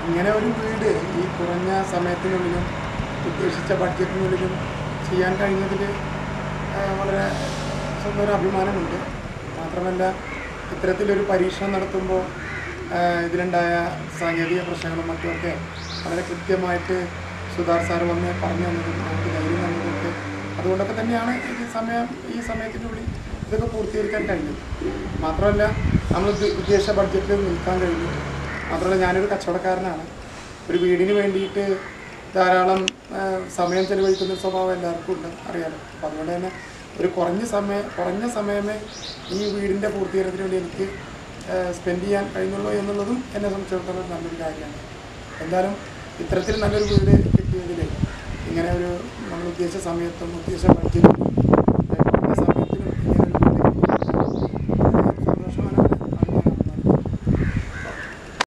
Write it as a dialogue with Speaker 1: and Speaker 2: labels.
Speaker 1: ഇങ്ങനെ ഒരു വീട് ഈ കുറഞ്ഞ സമയത്തിനുള്ളിലും ഉദ്ദേശിച്ച ബഡ്ജറ്റിനുള്ളിലും ചെയ്യാൻ കഴിഞ്ഞതിൽ വളരെ സ്വന്തം ഒരു അഭിമാനമുണ്ട് മാത്രമല്ല ഇത്തരത്തിലൊരു പരീക്ഷണം നടത്തുമ്പോൾ ഇതിലുണ്ടായ സാങ്കേതിക പ്രശ്നങ്ങളും മറ്റുമൊക്കെ വളരെ കൃത്യമായിട്ട് സുധാർ സാർ വന്ന് പറഞ്ഞു തന്നതും നമുക്ക് ധൈര്യം തന്നതൊക്കെ അതുകൊണ്ടൊക്കെ തന്നെയാണ് ഈ സമയം ഈ സമയത്തിനുള്ളിൽ ഇതൊക്കെ പൂർത്തീകരിക്കാൻ കഴിഞ്ഞത് മാത്രമല്ല നമ്മൾ ഉദ്ദ- ഉദ്ദേശിച്ച ബഡ്ജറ്റിൽ നിൽക്കാൻ കഴിഞ്ഞു മാത്രമല്ല ഞാനൊരു കച്ചവടക്കാരനാണ് ഒരു വീടിന് വേണ്ടിയിട്ട് ധാരാളം ആ, സമയം ചെലവഴിക്കുന്ന ഒരു സ്വഭാവം എല്ലാവർക്കും ഉണ്ട് അറിയാലോ അപ്പം അതുകൊണ്ട് തന്നെ ഒരു കുറഞ്ഞ സമയം കുറഞ്ഞ സമയമേ ഈ വീടിൻ്റെ പൂർത്തീകരണത്തിന് വേണ്ടി എനിക്ക് സ്പെൻഡ് ചെയ്യാൻ കഴിഞ്ഞുള്ളൂ എന്നുള്ളതും എന്നെ സംബന്ധിച്ചിടത്തോളം ഒരു നല്ലൊരു കാര്യമാണ് എന്തായാലും ഇത്തരത്തിൽ നല്ലൊരു വീട് കിട്ടിയതിൽ ഇങ്ങനെ ഒരു നമ്മൾ ഉദ്ദേശിച്ച സമയത്തും ഉദ്ദേശിച്ച ബഡ്ജറ്റിലും